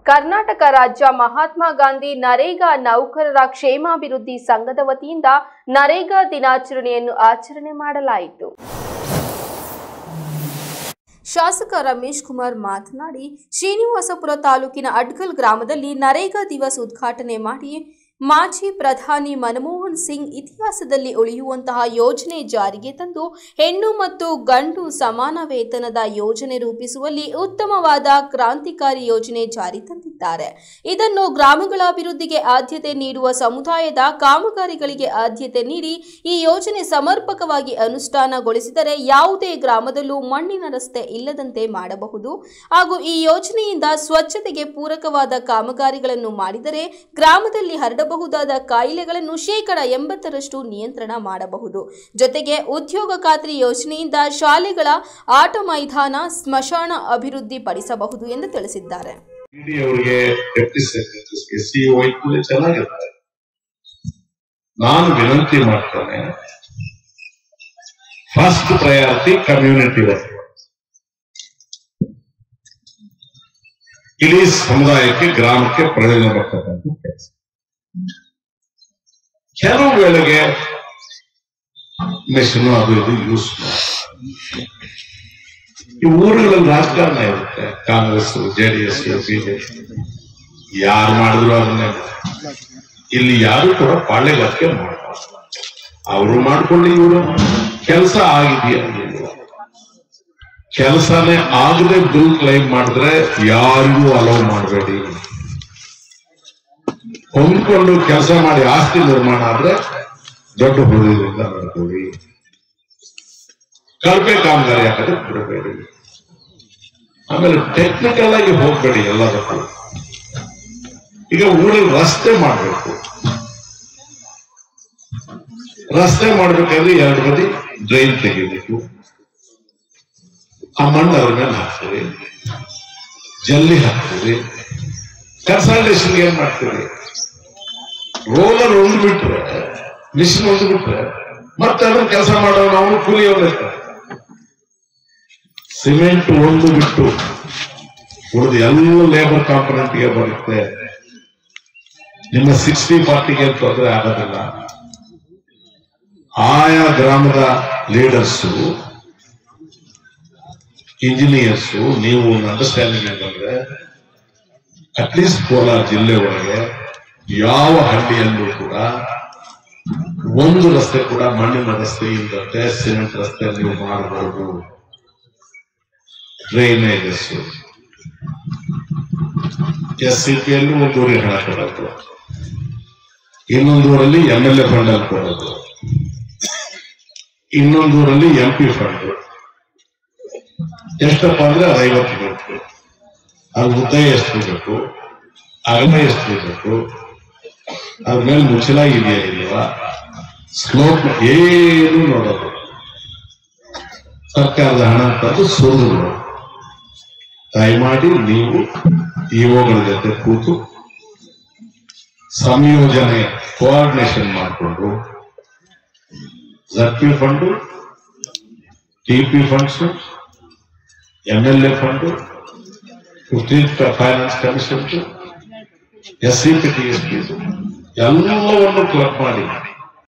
ಕರ್ನಾಟಕ ರಾಜ್ಯ ಮಹಾತ್ಮ ಗಾಂಧಿ ನರೇಗಾ ನೌಕರರ ಕ್ಷೇಮಾಭಿವೃದ್ಧಿ ಸಂಘದ ವತಿಯಿಂದ ನರೇಗಾ ದಿನಾಚರಣೆಯನ್ನು ಆಚರಣೆ ಮಾಡಲಾಯಿತು ಶಾಸಕ ರಮೇಶ್ ಕುಮಾರ್ ಮಾತನಾಡಿ ಶ್ರೀನಿವಾಸಪುರ ತಾಲೂಕಿನ ಅಡ್ಗಲ್ ಗ್ರಾಮದಲ್ಲಿ ನರೇಗಾ ದಿವಸ್ ಉದ್ಘಾಟನೆ ಮಾಡಿ ಮಾಜಿ ಪ್ರಧಾನಿ ಮನಮೋಹನ್ ಸಿಂಗ್ ಇತಿಹಾಸದಲ್ಲಿ ಉಳಿಯುವಂತಹ ಯೋಜನೆ ಜಾರಿಗೆ ತಂದು ಹೆಣ್ಣು ಮತ್ತು ಗಂಡು ಸಮಾನ ವೇತನದ ಯೋಜನೆ ರೂಪಿಸುವಲ್ಲಿ ಉತ್ತಮವಾದ ಕ್ರಾಂತಿಕಾರಿ ಯೋಜನೆ ಜಾರಿ ತಂದಿದ್ದಾರೆ ಇದನ್ನು ಗ್ರಾಮಗಳ ಅಭಿವೃದ್ಧಿಗೆ ಆದ್ಯತೆ ನೀಡುವ ಸಮುದಾಯದ ಕಾಮಗಾರಿಗಳಿಗೆ ಆದ್ಯತೆ ನೀಡಿ ಈ ಯೋಜನೆ ಸಮರ್ಪಕವಾಗಿ ಅನುಷ್ಠಾನಗೊಳಿಸಿದರೆ ಯಾವುದೇ ಗ್ರಾಮದಲ್ಲೂ ಮಣ್ಣಿನ ರಸ್ತೆ ಇಲ್ಲದಂತೆ ಮಾಡಬಹುದು ಹಾಗೂ ಈ ಯೋಜನೆಯಿಂದ ಸ್ವಚ್ಛತೆಗೆ ಪೂರಕವಾದ ಕಾಮಗಾರಿಗಳನ್ನು ಮಾಡಿದರೆ ಗ್ರಾಮದಲ್ಲಿ ಹರಡಬಹುದಾದ ಕಾಯಿಲೆಗಳನ್ನು ಶೇಕಡ ಎಂಬತ್ತರಷ್ಟು ನಿಯಂತ್ರಣ ಮಾಡಬಹುದು ಜೊತೆಗೆ ಉದ್ಯೋಗ ಖಾತ್ರಿ ಯೋಜನೆಯಿಂದ ಶಾಲೆಗಳ ಆಟ ಮೈದಾನ ಸ್ಮಶಾನ ಅಭಿವೃದ್ಧಿ ಪಡಿಸಬಹುದು ಎಂದು ತಿಳಿಸಿದ್ದಾರೆ ಇಡಿ ಅವರಿಗೆ ಡೆಪ್ಟಿ ಸೆಕ್ರೆಟರಿಸ್ಗೆ ಸಿಇಒ ಕೂಡ ಚೆನ್ನಾಗಿರ್ತಾರೆ ನಾನು ವಿನಂತಿ ಮಾಡ್ತೇನೆ ಫಸ್ಟ್ ಪ್ರಯಾರಿಟಿ ಕಮ್ಯುನಿಟಿ ವರ್ಕ್ ಇಡೀ ಸಮುದಾಯಕ್ಕೆ ಗ್ರಾಮಕ್ಕೆ ಪ್ರಯೋಜನ ಬರ್ತಕ್ಕಂಥ ಕೆಲಸ ಕೆಲವು ವೇಳೆಗೆ ಮೆಷಿನ್ ಅದು ಇದು ಯೂಸ್ ಈ ಊರುಗಳಲ್ಲಿ ರಾಜಕಾರಣ ಇರುತ್ತೆ ಕಾಂಗ್ರೆಸ್ ಜೆಡಿಎಸ್ ಬಿಜೆಪಿ ಯಾರು ಮಾಡಿದ್ರು ಅದನ್ನೇ ಇಲ್ಲಿ ಯಾರು ಕೂಡ ಪಾಳ್ಯಗಾರಿಕೆ ಮಾಡಬಾರ್ದು ಅವರು ಮಾಡ್ಕೊಳ್ಳಿ ಇವರು ಕೆಲಸ ಆಗಿದೆಯಾ ಕೆಲಸನೇ ಆಗದೆ ಬಿಲ್ ಕ್ಲೈಮ್ ಮಾಡಿದ್ರೆ ಯಾರಿಗೂ ಅಲೌ ಮಾಡಬೇಡಿ ಹೊಂದ್ಕೊಂಡು ಕೆಲಸ ಮಾಡಿ ಆಸ್ತಿ ನಿರ್ಮಾಣ ಆದ್ರೆ ದೊಡ್ಡ ಹುಡುಗರಿಂದ ಮಾಡ್ಕೊಳ್ಳಿ ಕಳಪೆ ಕಾಮಗಾರಿ ಹಾಕೋದಕ್ಕೆ ಬಿಡಬೇಡಿ ಆಮೇಲೆ ಟೆಕ್ನಿಕಲ್ ಆಗಿ ಹೋಗ್ಬೇಡಿ ಎಲ್ಲದಕ್ಕೂ ಈಗ ಊರಲ್ಲಿ ರಸ್ತೆ ಮಾಡಬೇಕು ರಸ್ತೆ ಮಾಡ್ಬೇಕಾದ್ರೆ ಎರಡು ಬದಿ ಡ್ರೈನ್ ತೆಗಿಬೇಕು ಆ ಮಣ್ಣು ಅದ್ರ ಮೇಲೆ ಹಾಕ್ತೀರಿ ಜಲ್ಲಿ ಹಾಕ್ತೀರಿ ಕನ್ಸಲ್ಟೇಷನ್ ಏನ್ ಮಾಡ್ತೀರಿ ರೋಲರ್ ಒಂದು ಬಿಟ್ರೆ ಮಿಷಿನ್ ಒಂದು ಬಿಟ್ರೆ ಮತ್ತೆ ಅದನ್ನ ಕೆಲಸ ಮಾಡೋನು ಅವನು ಕೂಲಿಯವನು ಇರ್ತಾನೆ ಸಿಮೆಂಟ್ ಒಂದು ಬಿಟ್ಟು ಉಳಿದು ಎಲ್ಲ ಲೇಬರ್ ಕಾಂಪೊನೆಂಟ್ಗೆ ಬರುತ್ತೆ ನಿಮ್ಮ ಸಿಕ್ಸ್ಟಿ ಫಾರ್ಟಿಗೆ ತೊಂದರೆ ಆಗೋದಿಲ್ಲ ಆಯಾ ಗ್ರಾಮದ ಲೀಡರ್ಸು ಇಂಜಿನಿಯರ್ಸು ನೀವು ಒಂದು ಅಂಡರ್ಸ್ಟ್ಯಾಂಡಿಂಗ್ ಏನಂದ್ರೆ ಅಟ್ಲೀಸ್ಟ್ ಕೋಲಾರ ಜಿಲ್ಲೆ ಒಳಗೆ ಯಾವ ಹಳ್ಳಿಯಲ್ಲೂ ಕೂಡ ಒಂದು ರಸ್ತೆ ಕೂಡ ಮಣ್ಣಿನ ರಸ್ತೆ ಇಲ್ಲದಂತೆ ಸಿಮೆಂಟ್ ರಸ್ತೆ ನೀವು ಮಾಡಬಹುದು ಡ್ರೈನೇಜಸ್ ಎಸ್ ಸಿ ಪಿ ಅಲ್ಲಿ ಒಂದು ಊರಿಗೆ ಹಣ ಕೊಡೋದು ಇನ್ನೊಂದು ಊರಲ್ಲಿ ಎಂ ಎಲ್ ಎ ಫಂಡ್ ಅಲ್ಲಿ ಕೊಡೋದು ಇನ್ನೊಂದು ಊರಲ್ಲಿ ಎಂ ಪಿ ಫಂಡ್ ಎಷ್ಟಪ್ಪ ಅಂದ್ರೆ ಅದು ಐವತ್ತು ಬೇಕು ಅದು ಉದ್ದ ಎಷ್ಟು ಬೇಕು ಅಗಲ ಎಷ್ಟು ಬೇಕು ಅದ್ರ ಮೇಲೆ ಮುಚ್ಚಲ ಇದೆಯಾ ಇಲ್ವಾ ಸ್ಲೋಪ್ ಏನು ನೋಡೋದು ಸರ್ಕಾರದ ಹಣ ಅಂತದ್ದು ಸುರಿದು ದಯಮಾಡಿ ನೀವು ಇಒಗಳ ಜೊತೆ ಕೂತು ಸಂಯೋಜನೆ ಕೋಆರ್ಡಿನೇಷನ್ ಮಾಡಿಕೊಂಡು Z P fund T P funds M L A fund fifteen finance commission S C P T S P ಎಲ್ಲವನ್ನು ಕ್ಲಬ್ ಮಾಡಿ